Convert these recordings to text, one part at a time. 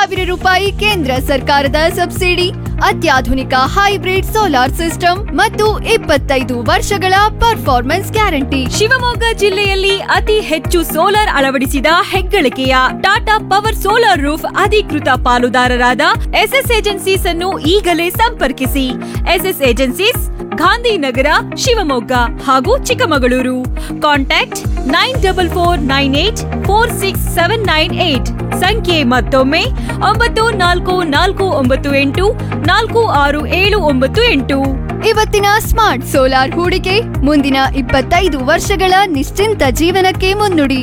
ಸಾವಿರ ರೂಪಾಯಿ ಕೇಂದ್ರ ಸರ್ಕಾರದ ಸಬ್ಸಿಡಿ ಅತ್ಯಾಧುನಿಕ ಹೈಬ್ರಿಡ್ ಸೋಲಾರ್ ಸಿಸ್ಟಮ್ ಮತ್ತು ಇಪ್ಪತ್ತೈದು ವರ್ಷಗಳ ಪರ್ಫಾರ್ಮೆನ್ಸ್ ಗ್ಯಾರಂಟಿ ಶಿವಮೊಗ್ಗ ಜಿಲ್ಲೆಯಲ್ಲಿ ಅತಿ ಹೆಚ್ಚು ಸೋಲಾರ್ ಅಳವಡಿಸಿದ ಹೆಗ್ಗಳಿಕೆಯ ಟಾಟಾ ಪವರ್ ಸೋಲಾರ್ ರೂಫ್ ಅಧಿಕೃತ ಪಾಲುದಾರರಾದ ಎಸ್ಎಸ್ ಏಜೆನ್ಸೀಸ್ ಅನ್ನು ಈಗಲೇ ಸಂಪರ್ಕಿಸಿ ಎಸ್ಎಸ್ ಏಜೆನ್ಸೀಸ್ ಗಾಂಧಿನಗರ ಶಿವಮೊಗ್ಗ ಹಾಗೂ Chikkamagaluru contact nine double four nine eight four six seven nine eight ಸಂಖ್ಯೆ ಮತ್ತೊಮ್ಮೆ ಒಂಬತ್ತು ನಾಲ್ಕು ನಾಲ್ಕು ಒಂಬತ್ತು ಎಂಟು ನಾಲ್ಕು ಆರು ಏಳು ಒಂಬತ್ತು ಎಂಟು ಇವತ್ತಿನ ಸ್ಮಾರ್ಟ್ ಸೋಲಾರ್ ಹೂಡಿಕೆ ಮುಂದಿನ ಇಪ್ಪತ್ತೈದು ವರ್ಷಗಳ ನಿಶ್ಚಿಂತ ಜೀವನಕ್ಕೆ ಮುನ್ನುಡಿ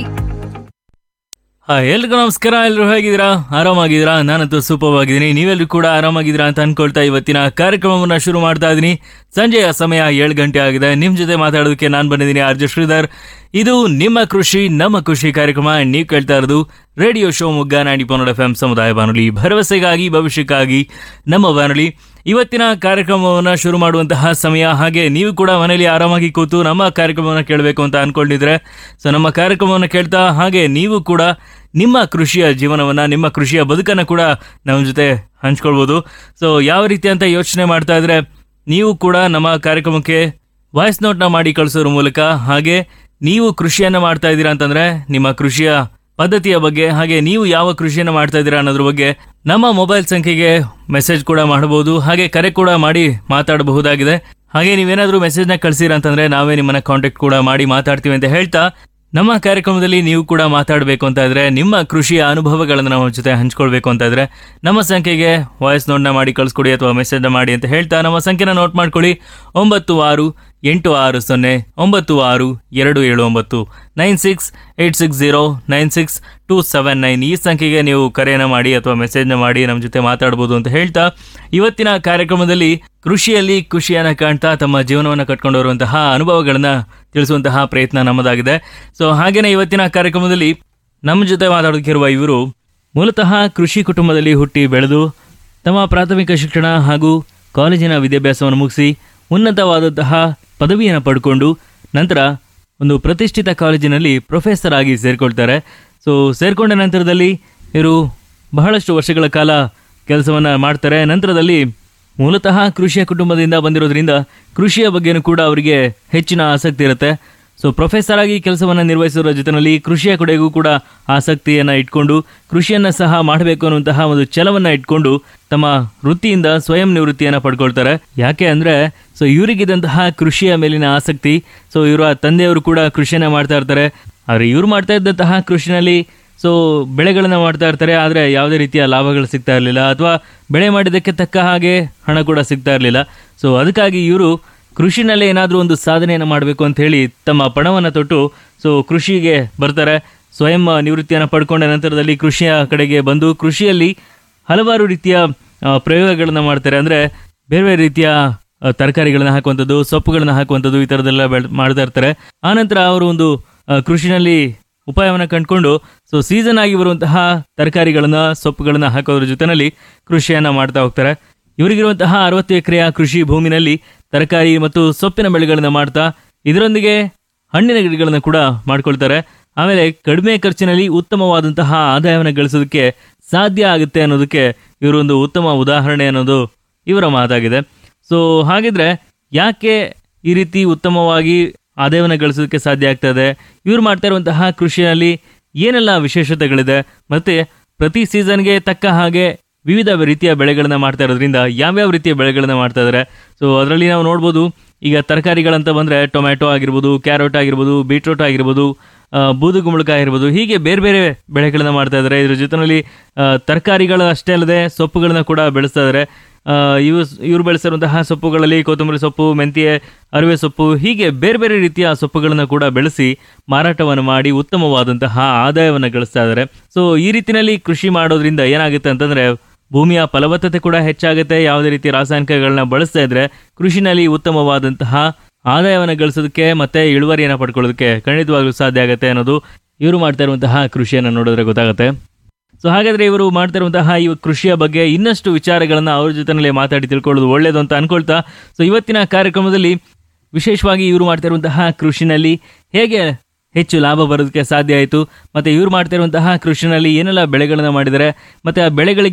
ಹಾಯ್ ಎಲ್ರಿಗೂ ನಮಸ್ಕಾರ ಎಲ್ಲರೂ ಹೇಗಿದ್ದೀರಾ ಆರಾಮಾಗಿದ್ದೀರಾ ನಾನಂತೂ ಸೂಪರ್ ಆಗಿದ್ದೀನಿ ನೀವೆಲ್ಲರೂ ಕೂಡ ಆರಾಮಾಗಿದ್ದೀರಾ ಅಂತ ಅನ್ಕೊಳ್ತಾ ಇವತ್ತಿನ ಕಾರ್ಯಕ್ರಮವನ್ನು ಶುರು ಮಾಡ್ತಾ ಇದ್ದೀನಿ ಸಂಜೆಯ ಸಮಯ ಏಳು ಗಂಟೆ ಆಗಿದೆ ನಿಮ್ಮ ಜೊತೆ ಮಾತಾಡೋದಕ್ಕೆ ನಾನು ಬಂದಿದ್ದೀನಿ ಆರ್ಜೆ ಶ್ರೀಧರ್ ಇದು ನಿಮ್ಮ ಕೃಷಿ ನಮ್ಮ ಖುಷಿ ಕಾರ್ಯಕ್ರಮ ನೀವು ಕೇಳ್ತಾ ಇರೋದು ರೇಡಿಯೋ ಶೋ ಮುಗ್ಗ ನಾಡಿ ಪನ್ನಡ ಎಫ್ ಎಂ ಸಮುದಾಯ ಬಾನುಲಿ ಭರವಸೆಗಾಗಿ ಭವಿಷ್ಯಕ್ಕಾಗಿ ನಮ್ಮ ಬಾನುಲಿ ಇವತ್ತಿನ ಕಾರ್ಯಕ್ರಮವನ್ನು ಶುರು ಮಾಡುವಂತಹ ಸಮಯ ಹಾಗೆ ನೀವು ಕೂಡ ಮನೆಯಲ್ಲಿ ಆರಾಮಾಗಿ ಕೂತು ನಮ್ಮ ಕಾರ್ಯಕ್ರಮವನ್ನು ಕೇಳಬೇಕು ಅಂತ ಅನ್ಕೊಂಡಿದ್ರೆ ಸೊ ನಮ್ಮ ಕಾರ್ಯಕ್ರಮವನ್ನು ಕೇಳ್ತಾ ಹಾಗೆ ನೀವು ಕೂಡ ನಿಮ್ಮ ಕೃಷಿಯ ಜೀವನವನ್ನು ನಿಮ್ಮ ಕೃಷಿಯ ಬದುಕನ್ನು ಕೂಡ ನಮ್ಮ ಜೊತೆ ಹಂಚ್ಕೊಳ್ಬೋದು ಸೊ ಯಾವ ರೀತಿ ಅಂತ ಯೋಚನೆ ಮಾಡ್ತಾ ಇದ್ರೆ ನೀವು ಕೂಡ ನಮ್ಮ ಕಾರ್ಯಕ್ರಮಕ್ಕೆ ವಾಯ್ಸ್ ನೋಟ್ನ ಮಾಡಿ ಕಳಿಸೋದ್ರ ಮೂಲಕ ಹಾಗೆ ನೀವು ಕೃಷಿಯನ್ನು ಮಾಡ್ತಾ ಇದ್ದೀರಾ ಅಂತಂದ್ರೆ ನಿಮ್ಮ ಕೃಷಿಯ ಪದ್ಧತಿಯ ಬಗ್ಗೆ ಹಾಗೆ ನೀವು ಯಾವ ಕೃಷಿಯನ್ನು ಮಾಡ್ತಾ ಇದ್ದೀರಾ ಅನ್ನೋದ್ರ ಬಗ್ಗೆ ನಮ್ಮ ಮೊಬೈಲ್ ಸಂಖ್ಯೆಗೆ ಮೆಸೇಜ್ ಕೂಡ ಮಾಡಬಹುದು ಹಾಗೆ ಕರೆ ಕೂಡ ಮಾಡಿ ಮಾತಾಡಬಹುದಾಗಿದೆ ಹಾಗೆ ನೀವೇನಾದರೂ ಮೆಸೇಜ್ನ ಕಳಿಸಿರ ಅಂತಂದ್ರೆ ನಾವೇ ನಿಮ್ಮನ್ನ ಕಾಂಟ್ಯಾಕ್ಟ್ ಕೂಡ ಮಾಡಿ ಮಾತಾಡ್ತೀವಿ ಅಂತ ಹೇಳ್ತಾ ನಮ್ಮ ಕಾರ್ಯಕ್ರಮದಲ್ಲಿ ನೀವು ಕೂಡ ಮಾತಾಡಬೇಕು ಅಂತ ಇದ್ರೆ ನಿಮ್ಮ ಕೃಷಿಯ ಅನುಭವಗಳನ್ನು ನಮ್ಮ ಜೊತೆ ಹಂಚ್ಕೊಳ್ಬೇಕು ಅಂತ ಇದ್ರೆ ನಮ್ಮ ಸಂಖ್ಯೆಗೆ ವಾಯ್ಸ್ ನೋಟ್ನ ಮಾಡಿ ಕಳಿಸ್ಕೊಡಿ ಅಥವಾ ಮೆಸೇಜ್ನ ಮಾಡಿ ಅಂತ ಹೇಳ್ತಾ ನಮ್ಮ ಸಂಖ್ಯೆನ ನೋಟ್ ಮಾಡ್ಕೊಳ್ಳಿ ಒಂಬತ್ತು ಆರು ಎಂಟು ಆರು ಸೊನ್ನೆ ಒಂಬತ್ತು ಆರು ಎರಡು ಏಳು ಒಂಬತ್ತು nine six eight six zero nine six two seven nine ಈ ಸಂಖ್ಯೆಗೆ ನೀವು ಕರೆಯನ್ನು ಮಾಡಿ ಅಥವಾ ಮೆಸೇಜ್ನ ಮಾಡಿ ನಮ್ಮ ಜೊತೆ ಮಾತಾಡ್ಬೋದು ಅಂತ ಹೇಳ್ತಾ ಇವತ್ತಿನ ಕಾರ್ಯಕ್ರಮದಲ್ಲಿ ಕೃಷಿಯಲ್ಲಿ ಖುಷಿಯನ್ನು ಕಾಣ್ತಾ ತಮ್ಮ ಜೀವನವನ್ನು ಕಟ್ಕೊಂಡು ಬರುವಂತಹ ಅನುಭವಗಳನ್ನು ತಿಳಿಸುವಂತಹ ಪ್ರಯತ್ನ ನಮ್ಮದಾಗಿದೆ ಸೊ ಹಾಗೇನೆ ಇವತ್ತಿನ ಕಾರ್ಯಕ್ರಮದಲ್ಲಿ ನಮ್ಮ ಜೊತೆ ಮಾತಾಡೋದಕ್ಕಿರುವ ಇವರು ಮೂಲತಃ ಕೃಷಿ ಕುಟುಂಬದಲ್ಲಿ ಹುಟ್ಟಿ ಬೆಳೆದು ತಮ್ಮ ಪ್ರಾಥಮಿಕ ಶಿಕ್ಷಣ ಹಾಗೂ ಕಾಲೇಜಿನ ವಿದ್ಯಾಭ್ಯಾಸವನ್ನು ಮುಗಿಸಿ ಉನ್ನತವಾದಂತಹ ಪದವಿಯನ್ನು ಪಡ್ಕೊಂಡು ನಂತರ ಒಂದು ಪ್ರತಿಷ್ಠಿತ ಕಾಲೇಜಿನಲ್ಲಿ ಪ್ರೊಫೆಸರ್ ಆಗಿ ಸೇರಿಕೊಳ್ತಾರೆ ಸೊ ಸೇರಿಕೊಂಡ ನಂತರದಲ್ಲಿ ಇವರು ಬಹಳಷ್ಟು ವರ್ಷಗಳ ಕಾಲ ಕೆಲಸವನ್ನು ಮಾಡ್ತಾರೆ ನಂತರದಲ್ಲಿ ಮೂಲತಃ ಕೃಷಿಯ ಕುಟುಂಬದಿಂದ ಬಂದಿರೋದ್ರಿಂದ ಕೃಷಿಯ ಬಗ್ಗೆನೂ ಕೂಡ ಅವರಿಗೆ ಹೆಚ್ಚಿನ ಆಸಕ್ತಿ ಇರುತ್ತೆ ಸೊ ಪ್ರೊಫೆಸರ್ ಆಗಿ ಕೆಲಸವನ್ನು ನಿರ್ವಹಿಸೋರ ಜೊತೆಯಲ್ಲಿ ಕೃಷಿಯ ಕಡೆಗೂ ಕೂಡ ಆಸಕ್ತಿಯನ್ನು ಇಟ್ಕೊಂಡು ಕೃಷಿಯನ್ನು ಸಹ ಮಾಡಬೇಕು ಅನ್ನುವಂತಹ ಒಂದು ಛಲವನ್ನು ಇಟ್ಕೊಂಡು ತಮ್ಮ ವೃತ್ತಿಯಿಂದ ಸ್ವಯಂ ನಿವೃತ್ತಿಯನ್ನು ಪಡ್ಕೊಳ್ತಾರೆ ಯಾಕೆ ಅಂದರೆ ಸೊ ಇವರಿಗಿದ್ದಂತಹ ಕೃಷಿಯ ಮೇಲಿನ ಆಸಕ್ತಿ ಸೊ ಇವರ ತಂದೆಯವರು ಕೂಡ ಕೃಷಿಯನ್ನು ಮಾಡ್ತಾ ಇರ್ತಾರೆ ಆದರೆ ಇವ್ರು ಮಾಡ್ತಾ ಇದ್ದಂತಹ ಕೃಷಿನಲ್ಲಿ ಸೊ ಬೆಳೆಗಳನ್ನು ಮಾಡ್ತಾ ಇರ್ತಾರೆ ಆದರೆ ಯಾವುದೇ ರೀತಿಯ ಲಾಭಗಳು ಸಿಗ್ತಾ ಇರಲಿಲ್ಲ ಅಥವಾ ಬೆಳೆ ಮಾಡಿದ್ದಕ್ಕೆ ತಕ್ಕ ಹಾಗೆ ಹಣ ಕೂಡ ಸಿಗ್ತಾ ಇರಲಿಲ್ಲ ಸೊ ಅದಕ್ಕಾಗಿ ಇವರು ಕೃಷಿನಲ್ಲೇ ಏನಾದರೂ ಒಂದು ಸಾಧನೆಯನ್ನು ಮಾಡಬೇಕು ಅಂತ ಹೇಳಿ ತಮ್ಮ ಪಣವನ್ನು ತೊಟ್ಟು ಸೊ ಕೃಷಿಗೆ ಬರ್ತಾರೆ ಸ್ವಯಂ ನಿವೃತ್ತಿಯನ್ನು ಪಡ್ಕೊಂಡ ನಂತರದಲ್ಲಿ ಕೃಷಿಯ ಕಡೆಗೆ ಬಂದು ಕೃಷಿಯಲ್ಲಿ ಹಲವಾರು ರೀತಿಯ ಆ, ಪ್ರಯೋಗಗಳನ್ನು ಮಾಡ್ತಾರೆ ಅಂದರೆ ಬೇರೆ ಬೇರೆ ರೀತಿಯ ಆ, ತರಕಾರಿಗಳನ್ನ ಹಾಕುವಂಥದ್ದು ಸೊಪ್ಪುಗಳನ್ನ ಹಾಕುವಂಥದ್ದು ಈ ಥರದ್ದೆಲ್ಲ ಬೆಳ್ ಮಾಡ್ತಾ ಇರ್ತಾರೆ ಆನಂತರ ಅವರು ಒಂದು ಆ, ಕೃಷಿನಲ್ಲಿ ಉಪಾಯವನ್ನು ಕಂಡುಕೊಂಡು ಸೊ ಸೀಸನ್ ಆಗಿ ಬರುವಂತಹ ತರಕಾರಿಗಳನ್ನ ಸೊಪ್ಪುಗಳನ್ನ ಹಾಕೋದ್ರ ಜೊತೆನಲ್ಲಿ ಕೃಷಿಯನ್ನ ಮಾಡ್ತಾ ಹೋಗ್ತಾರೆ ಇವರಿಗಿರುವಂತಹ ಅರವತ್ತು ಎಕರೆಯ ಕೃಷಿ ಭೂಮಿನಲ್ಲಿ ತರಕಾರಿ ಮತ್ತು ಸೊಪ್ಪಿನ ಬೆಳೆಗಳನ್ನ ಮಾಡ್ತಾ ಇದರೊಂದಿಗೆ ಹಣ್ಣಿನ ಗಿಡಗಳನ್ನು ಕೂಡ ಮಾಡ್ಕೊಳ್ತಾರೆ ಆಮೇಲೆ ಕಡಿಮೆ ಖರ್ಚಿನಲ್ಲಿ ಉತ್ತಮವಾದಂತಹ ಆದಾಯವನ್ನು ಗಳಿಸೋದಕ್ಕೆ ಸಾಧ್ಯ ಆಗುತ್ತೆ ಅನ್ನೋದಕ್ಕೆ ಇವರೊಂದು ಉತ್ತಮ ಉದಾಹರಣೆ ಅನ್ನೋದು ಇವರ ಮಾತಾಗಿದೆ ಸೊ ಹಾಗಿದ್ರೆ ಯಾಕೆ ಈ ರೀತಿ ಉತ್ತಮವಾಗಿ ಆದಾಯವನ್ನು ಗಳಿಸೋದಕ್ಕೆ ಸಾಧ್ಯ ಆಗ್ತದೆ ಇವ್ರು ಮಾಡ್ತಾ ಇರುವಂತಹ ಕೃಷಿಯಲ್ಲಿ ಏನೆಲ್ಲ ವಿಶೇಷತೆಗಳಿದೆ ಮತ್ತೆ ಪ್ರತಿ ಸೀಸನ್ಗೆ ತಕ್ಕ ಹಾಗೆ ವಿವಿಧ ರೀತಿಯ ಬೆಳೆಗಳನ್ನ ಮಾಡ್ತಾ ಇರೋದ್ರಿಂದ ಯಾವ್ಯಾವ ರೀತಿಯ ಬೆಳೆಗಳನ್ನ ಮಾಡ್ತಾ ಇದ್ದಾರೆ ಸೊ ಅದರಲ್ಲಿ ನಾವು ನೋಡ್ಬೋದು ಈಗ ತರಕಾರಿಗಳಂತ ಬಂದರೆ ಟೊಮ್ಯಾಟೊ ಆಗಿರ್ಬೋದು ಕ್ಯಾರೆಟ್ ಆಗಿರ್ಬೋದು ಬೀಟ್ರೂಟ್ ಆಗಿರ್ಬೋದು ಆ, ಬೂದುಗುಂಬಳಕಾಯಿ ಆಗಿರ್ಬೋದು ಹೀಗೆ ಬೇರೆ ಬೇರೆ ಬೆಳೆಗಳನ್ನ ಮಾಡ್ತಾ ಇದ್ದಾರೆ ಇದ್ರ ಜೊತೆಯಲ್ಲಿ ತರಕಾರಿಗಳು ಅಷ್ಟೇ ಅಲ್ಲದೆ ಸೊಪ್ಪುಗಳನ್ನ ಕೂಡ ಬೆಳೆಸ್ತಾ ಇದ್ದಾರೆ ಆ, ಇವು ಇವರು ಬೆಳೆಸಿರುವಂತಹ ಸೊಪ್ಪುಗಳಲ್ಲಿ ಕೊತ್ತಂಬರಿ ಸೊಪ್ಪು ಮೆಂತ್ಯ ಅರಿವೆ ಸೊಪ್ಪು ಹೀಗೆ ಬೇರೆ ಬೇರೆ ರೀತಿಯ ಸೊಪ್ಪುಗಳನ್ನು ಕೂಡ ಬೆಳೆಸಿ ಮಾರಾಟವನ್ನು ಮಾಡಿ ಉತ್ತಮವಾದಂತಹ ಆದಾಯವನ್ನು ಗಳಿಸ್ತಾ ಇದ್ದಾರೆ ಸೊ ಈ ರೀತಿಯಲ್ಲಿ ಕೃಷಿ ಮಾಡೋದ್ರಿಂದ ಏನಾಗುತ್ತೆ ಅಂತಂದ್ರೆ ಭೂಮಿಯ ಫಲವತ್ತತೆ ಕೂಡ ಹೆಚ್ಚಾಗುತ್ತೆ ಯಾವುದೇ ರೀತಿ ರಾಸಾಯನಿಕಗಳನ್ನ ಬಳಸ್ತಾ ಇದ್ರೆ ಕೃಷಿನಲ್ಲಿ ಉತ್ತಮವಾದಂತಹ ಆದಾಯವನ್ನು ಗಳಿಸೋದಕ್ಕೆ ಮತ್ತೆ ಇಳುವರಿಯನ್ನು ಪಡ್ಕೊಳ್ಳೋದಕ್ಕೆ ಖಂಡಿತವಾಗ್ಲೂ ಸಾಧ್ಯ ಆಗುತ್ತೆ ಅನ್ನೋದು ಇವರು ಮಾಡ್ತಾ ಇರುವಂತಹ ಕೃಷಿಯನ್ನು ನೋಡಿದ್ರೆ ಗೊತ್ತಾಗುತ್ತೆ ಸೊ ಹಾಗಾದ್ರೆ ಇವರು ಮಾಡ್ತಾ ಇರುವಂತಹ ಈ ಕೃಷಿಯ ಬಗ್ಗೆ ಇನ್ನಷ್ಟು ವಿಚಾರಗಳನ್ನ ಅವ್ರ ಜೊತೆನಲ್ಲೇ ಮಾತಾಡಿ ತಿಳ್ಕೊಳ್ಳೋದು ಒಳ್ಳೇದು ಅಂತ ಅನ್ಕೊಳ್ತಾ ಸೊ ಇವತ್ತಿನ ಕಾರ್ಯಕ್ರಮದಲ್ಲಿ ವಿಶೇಷವಾಗಿ ಇವರು ಮಾಡ್ತಾ ಇರುವಂತಹ ಕೃಷಿನಲ್ಲಿ ಹೇಗೆ ಹೆಚ್ಚು ಲಾಭ ಬರೋದಕ್ಕೆ ಸಾಧ್ಯ ಆಯಿತು ಮತ್ತೆ ಇವ್ರು ಮಾಡ್ತಾ ಇರುವಂತಹ ಕೃಷಿನಲ್ಲಿ ಏನೆಲ್ಲ ಬೆಳೆಗಳನ್ನ ಮಾಡಿದ್ದಾರೆ ಮತ್ತೆ ಆ ಬೆಳೆಗಳಿಗೆ